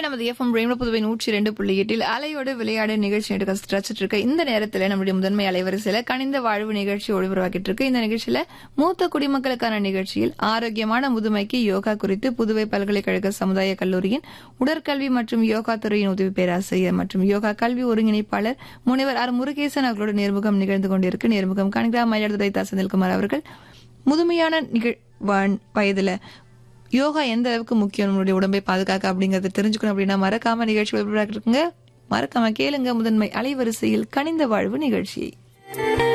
நமது எஃப்எம் ரேமோ புதுவை நூற்றி ரெண்டு புள்ளி எட்டில் அலையோடு விளையாடு நிகழ்ச்சி எடுக்க ரசிச்சிட்டு இருக்க இந்த நேரத்தில் நம்முடைய முதன்மை அலைவரிசையில கனிந்த வாழ்வு நிகழ்ச்சி ஒளிபரவாக்கிட்டு இருக்கு இந்த நிகழ்ச்சியில மூத்த குடிமக்களுக்கான நிகழ்ச்சியில் ஆரோக்கியமான முதுமைக்கு யோகா குறித்து புதுவை பல்கலைக்கழக சமுதாய கல்லூரியின் உடற்கல்வி மற்றும் யோகா துறையின் உதவி பேராசிரியர் மற்றும் யோகா கல்வி ஒருங்கிணைப்பாளர் முனைவர் ஆர் முருகேசன் அவர்களோட நேர்முகம் நிகழ்ந்து கொண்டிருக்கு நேர்முகம் காண்கிறா மயிலாடுதுறை தா செந்தில்குமார் அவர்கள் முதுமையான நிகழ் வ- வயதுல யோகா எந்த அளவுக்கு முக்கியம் நம்மளுடைய உடம்பை பாதுகாக்க அப்படிங்கறத தெரிஞ்சுக்கணும் அப்படின்னா மறக்காம நிகழ்ச்சி ஒளிபரப்பாக்கிட்டு இருக்குங்க மறக்காம கேளுங்க முதன்மை அலைவரிசையில் கனிந்த வாழ்வு நிகழ்ச்சியை